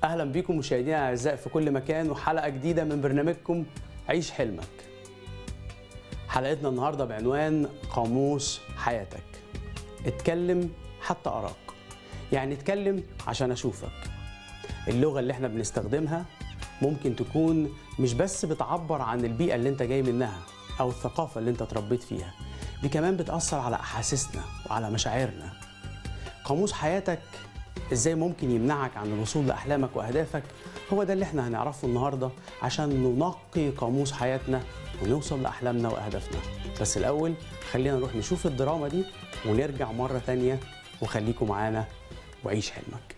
اهلا بيكم مشاهدينا الاعزاء في كل مكان وحلقه جديده من برنامجكم عيش حلمك حلقتنا النهارده بعنوان قاموس حياتك اتكلم حتى اراك يعني اتكلم عشان اشوفك اللغه اللي احنا بنستخدمها ممكن تكون مش بس بتعبر عن البيئه اللي انت جاي منها او الثقافه اللي انت اتربيت فيها دي كمان بتاثر على احاسيسنا وعلى مشاعرنا قاموس حياتك ازاي ممكن يمنعك عن الوصول لاحلامك واهدافك هو ده اللي احنا هنعرفه النهارده عشان ننقي قاموس حياتنا ونوصل لاحلامنا واهدافنا بس الاول خلينا نروح نشوف الدراما دي ونرجع مره تانية وخليكم معانا وعيش حلمك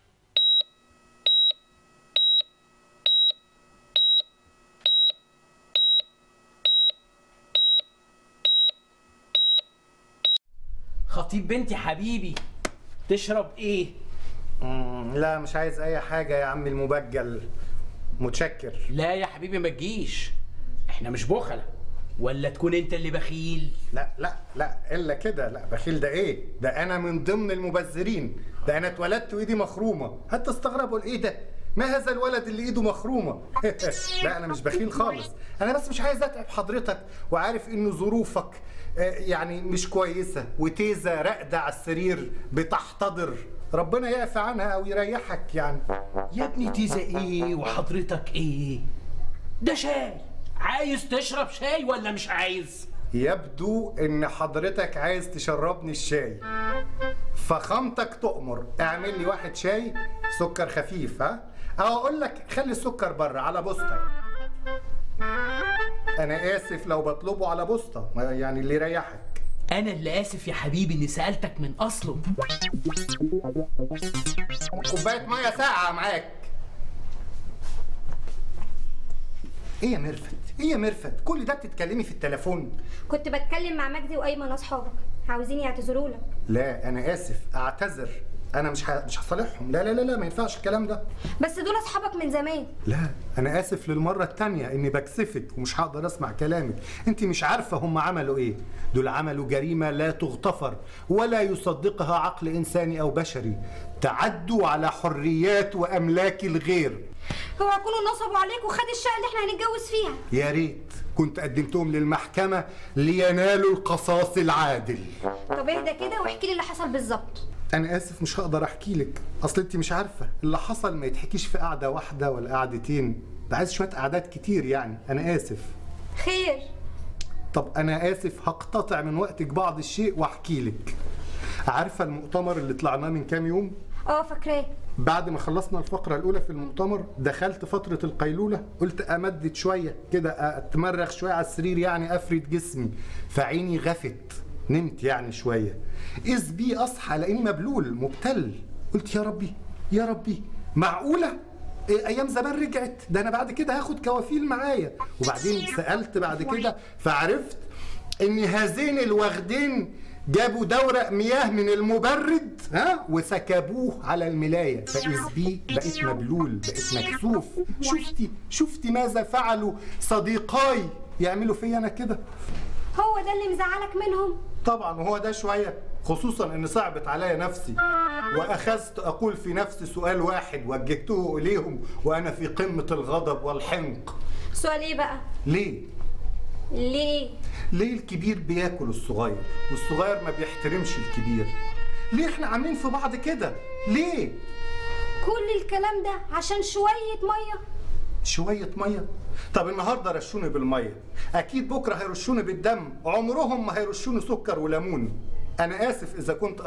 خطيب بنتي حبيبي تشرب ايه مم، لا مش عايز اي حاجه يا عم المبجل متشكر لا يا حبيبي ما تجيش احنا مش بخلة ولا تكون انت اللي بخيل لا لا لا الا كده لا بخيل ده ايه ده انا من ضمن المبذرين ده انا اتولدت وايدي مخرومه هتستغربوا ايه ده ما هذا الولد اللي ايده مخرومه لا انا مش بخيل خالص انا بس مش عايز اتعب حضرتك وعارف انه ظروفك آه، يعني مش كويسه وتيزه راقده على السرير بتحتضر ربنا يعفى عنها او يريحك يعني يا ابني تيزا ايه وحضرتك ايه ده شاي عايز تشرب شاي ولا مش عايز يبدو ان حضرتك عايز تشربني الشاي فخامتك تؤمر اعمل لي واحد شاي سكر خفيف ها او اقول لك خلي السكر بره على بوسطه انا اسف لو بطلبه على بوسطه ما يعني اللي يريحك انا اللي اسف يا حبيبي اني سالتك من اصله كوبايه ميه ساقعه معاك ايه يا مرفت ايه يا مرفت كل ده بتتكلمي في التليفون كنت بتكلم مع مجدي وايمن اصحابك عاوزين يعتذروا لك لا انا اسف اعتذر انا مش ه... مش هصالحهم لا لا لا لا ما ينفعش الكلام ده بس دول اصحابك من زمان لا انا اسف للمره التانية اني بكسفك ومش هقدر اسمع كلامك انت مش عارفه هم عملوا ايه دول عملوا جريمه لا تغتفر ولا يصدقها عقل انساني او بشري تعدوا على حريات واملاك الغير هو يكونوا نصبوا عليك وخد الشقه اللي احنا هنتجوز فيها يا ريت كنت قدمتهم للمحكمه لينالوا القصاص العادل طب اهدى كده واحكي لي اللي حصل بالظبط انا اسف مش هقدر احكي لك اصل انت مش عارفه اللي حصل ما يتحكيش في قعده واحده ولا قعدتين ده عايز شويه قعدات كتير يعني انا اسف خير طب انا اسف هقتطع من وقتك بعض الشيء واحكي لك عارفه المؤتمر اللي طلعناه من كام يوم اه فاكراه بعد ما خلصنا الفقره الاولى في المؤتمر دخلت فتره القيلوله قلت امدد شويه كده اتمرغ شويه على السرير يعني افرد جسمي فعيني غفت نمت يعني شويه اذ بي اصحى لاني مبلول مبتل قلت يا ربي يا ربي معقوله إيه، ايام زمان رجعت ده انا بعد كده هاخد كوافيل معايا وبعدين سالت بعد كده فعرفت ان هذين الوغدين جابوا دورق مياه من المبرد ها وسكبوه على الملايه فاذ بي بقيت مبلول بقيت مكسوف شفتي شفتي ماذا فعلوا صديقاي يعملوا فيا انا كده هو ده اللي مزعلك منهم طبعا وهو ده شويه خصوصا ان صعبت عليا نفسي واخذت اقول في نفسي سؤال واحد وجهته اليهم وانا في قمه الغضب والحنق سؤال ايه بقى ليه ليه ليه الكبير بياكل الصغير والصغير ما بيحترمش الكبير ليه احنا عاملين في بعض كده ليه كل الكلام ده عشان شويه ميه شويه ميه طب النهارده رشوني بالميه اكيد بكره هيرشوني بالدم عمرهم ما هيرشوني سكر وليمون انا اسف اذا كنت